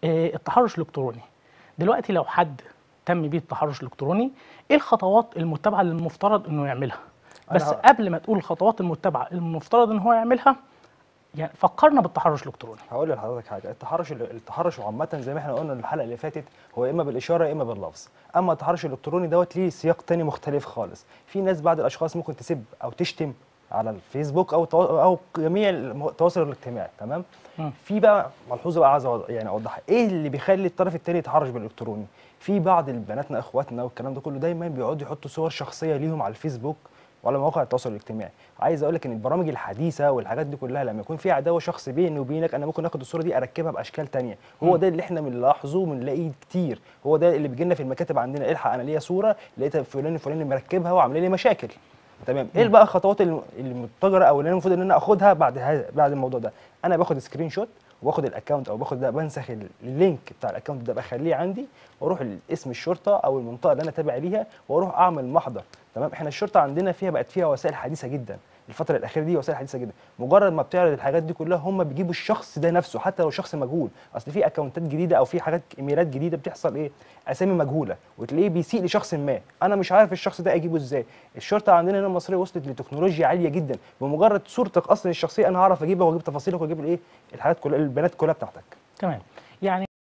آه، التحرش الالكتروني دلوقتي لو حد تم بيه التحرش الالكتروني ايه الخطوات المتبعه اللي المفترض انه يعملها بس أنا- قبل ما تقول الخطوات المتبعه المفترض ان هو يعملها يعني فكرنا بالتحرش الالكتروني هقول لحضرتك حاجه التحرش التحرش عامه زي ما احنا قلنا الحلقه اللي فاتت هو اما بالاشاره يا اما باللفظ اما التحرش الالكتروني دوت ليه سياق تاني مختلف خالص في ناس بعض الاشخاص ممكن تسب او تشتم على الفيسبوك او التوا- او جميع الم- التواصل الاجتماعي تمام مم. في بقى ملحوظه بقى عايز أوضح- يعني اوضحها ايه اللي بيخلي الطرف التاني يتحرش بالالكتروني في بعض البناتنا اخواتنا والكلام ده كله دايما بيقعدوا يحطوا صور شخصيه ليهم على الفيسبوك وعلى مواقع التواصل الاجتماعي عايز اقول لك ان البرامج الحديثه والحاجات دي كلها لما يكون في عداوه شخص بيني وبينك انا ممكن اخد الصوره دي اركبها باشكال تانية هو مم. ده اللي احنا بنلاحظه وبنلاقيه كتير هو ده اللي بيجي لنا في المكاتب عندنا الحق انا ليا صوره لقيتها فلان الفلاني مركبها وعامله لي مشاكل تمام ايه بقى الخطوات الم- المتجره او اللي انا المفروض ان انا اخدها بعد هذا بعد الموضوع ده انا باخد سكرين شوت واخد الاكونت او باخد ده بنسخ ال- اللينك بتاع الاكونت ده بخليه عندي واروح لاسم الشرطه او المنطقه اللي انا تابع ليها واروح اعمل محضر تمام احنا الشرطه عندنا فيها بقت فيها وسائل حديثه جدا الفتره الاخيره دي وسائل حديثه جدا مجرد ما بتعرض الحاجات دي كلها هم بيجيبوا الشخص ده نفسه حتى لو شخص مجهول اصل في اكونتات جديده او في حاجات ايميلات جديده بتحصل ايه اسامي مجهوله وتلاقيه بيسيء لشخص ما انا مش عارف الشخص ده اجيبه ازاي الشرطه عندنا هنا المصريه وصلت لتكنولوجيا عاليه جدا بمجرد صورتك اصلا الشخصيه انا هعرف اجيبها واجيب تفاصيلك واجيب الايه الحاجات كلها البيانات كلها بتاعتك تمام يعني